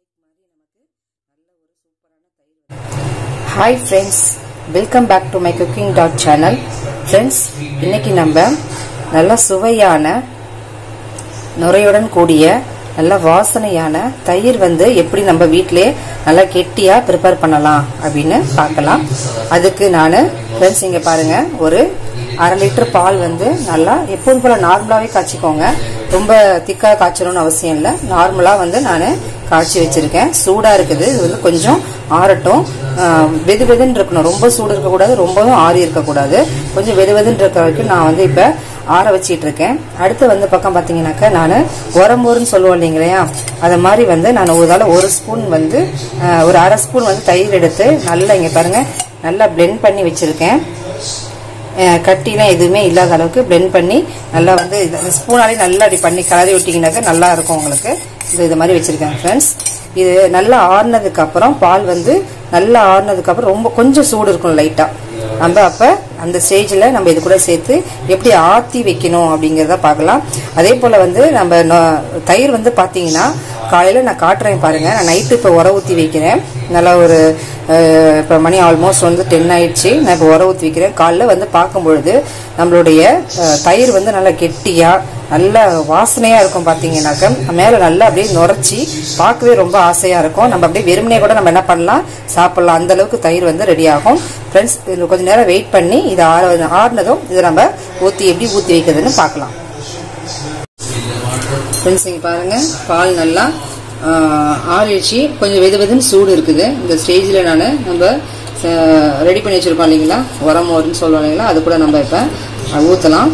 hi friends welcome back to my cooking dot channel friends இன்னைக்கு நம்ம நல்ல சுவையான நுரையுடன் கூடிய நல்ல வாசனையான தயிர் வந்து எப்படி நம்ம வீட்டிலே நல்லா கெட்டியா ப்ரிப்பேர் பண்ணலாம் அப்படின்னு பார்க்கலாம் அதுக்கு நான் ஃப்ரெண்ட்ஸ் இங்கே பாருங்க ஒரு அரை லிட்டர் பால் வந்து நல்லா எப்போதும் போல நார்மலாகவே காய்ச்சிக்கோங்க ரொம்ப திக்காக காய்ச்சணும்னு அவசியம் இல்லை நார்மலாக வந்து நான் காய்ச்சி வச்சிருக்கேன் சூடாக இருக்குது இது வந்து கொஞ்சம் ஆறட்டும் ஆஹ் வெது வெதுன்னு இருக்கணும் ரொம்ப சூடு இருக்கக்கூடாது ரொம்பவும் ஆறி இருக்கக்கூடாது கொஞ்சம் வெது வெதுன்னு இருக்க வரைக்கும் நான் வந்து இப்போ ஆற வச்சிட்டு இருக்கேன் அடுத்து வந்து பக்கம் பார்த்தீங்கன்னாக்கா நான் உரம்பூர்னு சொல்லுவோம் இல்லைங்களா அது மாதிரி வந்து நான் ஒரு தடவை ஒரு ஸ்பூன் வந்து ஆஹ் ஒரு அரை ஸ்பூன் வந்து தயிர் எடுத்து நல்லா இங்கே பாருங்க நல்லா பிளெண்ட் பண்ணி வச்சிருக்கேன் அஹ் கட்டிலாம் எதுவுமே இல்லாத அளவுக்கு பிளெண்ட் பண்ணி நல்லா வந்து ஸ்பூனாலே நல்லா அப்படி பண்ணி கலரி விட்டிங்கனாக்கா நல்லா இருக்கும் உங்களுக்கு இது இது மாதிரி வச்சிருக்கேன் ஃப்ரெண்ட்ஸ் இது நல்லா ஆறுனதுக்கு அப்புறம் பால் வந்து நல்லா ஆறுனதுக்கு அப்புறம் ரொம்ப கொஞ்சம் சூடு இருக்கும் லைட்டாக நம்ம அப்போ அந்த ஸ்டேஜில் நம்ம இது கூட சேர்த்து எப்படி ஆற்றி வைக்கணும் அப்படிங்கிறத பார்க்கலாம் அதே போல் வந்து நம்ம நொ- தயிர் வந்து பார்த்தீங்கன்னா காலையில் நான் காட்டுறேன் பாருங்கள் நான் நைட்டு இப்போ உர ஊற்றி வைக்கிறேன் நல்லா ஒரு இப்போ மணி ஆல்மோஸ்ட் வந்து டென் ஆயிடுச்சு நான் இப்போ உர ஊற்றி வைக்கிறேன் காலைல வந்து பார்க்கும் பொழுது நம்மளுடைய அஹ், தயிர் வந்து நல்லா கெட்டியாக நல்ல வாசனையாக இருக்கும் பார்த்தீங்கன்னாக்க மேலே நல்லா அப்படியே நுரைச்சி பார்க்கவே ரொம்ப ஆசையாக இருக்கும் நம்ம அப்படியே வெறுமனே கூட நம்ம என்ன பண்ணலாம் சாப்பிடலாம் அந்த அளவுக்கு தயிர் வந்து ரெடி ஆகும் ஃப்ரெண்ட்ஸ் கொஞ்ச நேரம் வெயிட் பண்ணி இது ஆற ஆறுனதும் இதை நம்ம ஊற்றி எப்படி ஊற்றி வைக்கிறதுன்னு பார்க்கலாம் ஃப்ரெண்ட்ஸ் இங்கே பாருங்கள் பால் நல்லா ஆஹ், ஆறிடுச்சு கொஞ்சம் வெது வெதுன்னு சூடு இருக்குது இந்த ஸ்டேஜில் நான் நம்ம ரெடி பண்ணி வச்சுருக்கோம் இல்லைங்களா உரம் மோர்னு சொல்லுவோம் இல்லைங்களா அது கூட நம்ம இப்போ ஊற்றலாம்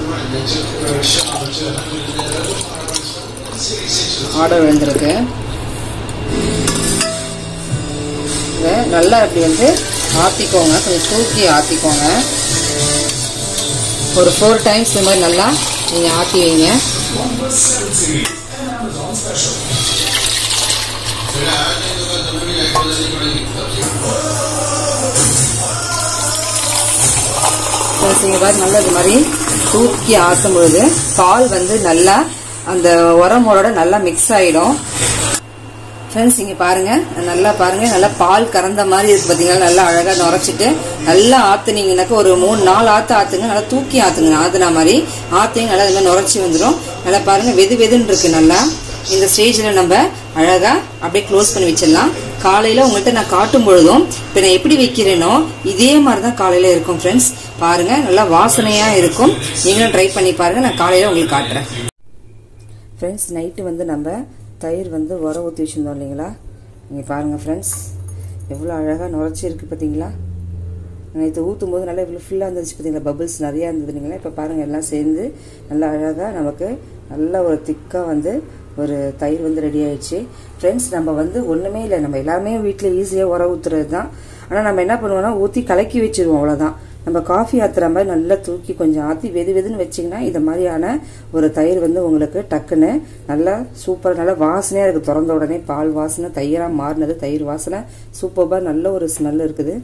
ஆர்டர் விழுந்திருக்கு இதை நல்லா அப்படி வந்து ஆற்றிக்கோங்க கொஞ்சம் தூக்கி ஆற்றிக்கோங்க ஒரு ஃபோர் டைம்ஸ் இந்த மாதிரி நல்லா நீங்கள் ஆற்றி வைங்க இங்கே பாரு நல்லா இது மாதிரி தூக்கி ஆற்றும் பொழுது பால் வந்து நல்லா அந்த உரமோட நல்லா மிக்ஸ் ஆயிடும் ஃப்ரெண்ட்ஸ் இங்க பாருங்க நல்லா பாருங்க நல்லா பால் கறந்த மாதிரி இருக்கு பாத்தீங்களா நல்லா அழகா நுரைச்சிட்டு நல்லா ஆத்துனீங்கன்னாக்க ஒரு மூணு நாலு ஆத்து ஆத்துங்க நல்லா தூக்கி ஆத்துங்க ஆத்துன மாதிரி ஆத்தையும் நல்லா இது மாதிரி நுரைச்சி வந்துடும் நல்லா பாருங்க வெது வெதுன்னு இருக்கு நல்லா இந்த ஸ்டேஜில் நம்ம அழகா அப்படியே க்ளோஸ் பண்ணி வச்சிடலாம் காலையில உங்கள்கிட்ட நான் காட்டும் பொழுதும் இப்போ நான் எப்படி வைக்கிறேனோ இதே மாதிரி தான் காலையில இருக்கும் ஃப்ரெண்ட்ஸ் பாருங்க நல்லா வாசனையா இருக்கும் நீங்களும் ட்ரை பண்ணி பாருங்க நான் காலையில உங்களுக்கு காட்டுறேன் ஃப்ரெண்ட்ஸ் நைட்டு வந்து நம்ம தயிர் வந்து உர ஊற்றி வச்சுருந்தோம் இல்லைங்களா நீங்கள் பாருங்கள் ஃப்ரெண்ட்ஸ் எவ்வளோ அழகாக நுரைச்சி இருக்குது பார்த்தீங்களா நேற்று ஊற்றும் போது நல்லா இவ்வளோ ஃபுல்லாக இருந்துச்சு பார்த்தீங்களா பபிள்ஸ் நிறையா இருந்தது இல்லைங்களா இப்போ பாருங்கள் எல்லாம் சேர்ந்து நல்லா அழகாக நமக்கு நல்ல ஒரு திக்காக வந்து ஒரு தயிர் வந்து ரெடி ஆயிடுச்சு ஃப்ரெண்ட்ஸ் நம்ம வந்து ஒன்றுமே இல்லை நம்ம எல்லாருமே வீட்டில் ஈஸியாக உர ஊற்றுறது தான் ஆனால் நம்ம என்ன பண்ணுவோம்னா ஊற்றி கலக்கி வச்சிருவோம் அவ்வளோதான் நம்ம காஃபி ஆத்துற மாதிரி நல்லா தூக்கி கொஞ்சம் ஆற்றி வெது வெதுன்னு வச்சிங்கன்னா இந்த மாதிரியான ஒரு தயிர் வந்து உங்களுக்கு டக்குன்னு நல்லா சூப்பர் நல்லா வாசனையாக இருக்குது திறந்த உடனே பால் வாசனை தயிராக மாறினது தயிர் வாசனை சூப்பராக நல்ல ஒரு ஸ்மெல் இருக்குது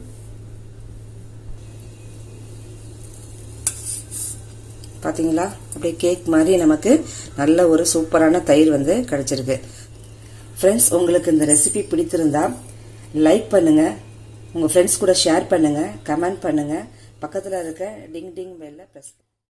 பார்த்தீங்களா அப்படியே கேக் மாதிரி நமக்கு நல்ல ஒரு சூப்பரான தயிர் வந்து கிடைச்சிருக்கு ஃப்ரெண்ட்ஸ் உங்களுக்கு இந்த ரெசிபி பிடித்திருந்தா லைக் பண்ணுங்க உங்க ஃப்ரெண்ட்ஸ் கூட ஷேர் பண்ணுங்க கமெண்ட் பண்ணுங்க பக்கத்தில் இருக்க டிங் டிங் பெல்ல ப்ரெஸ்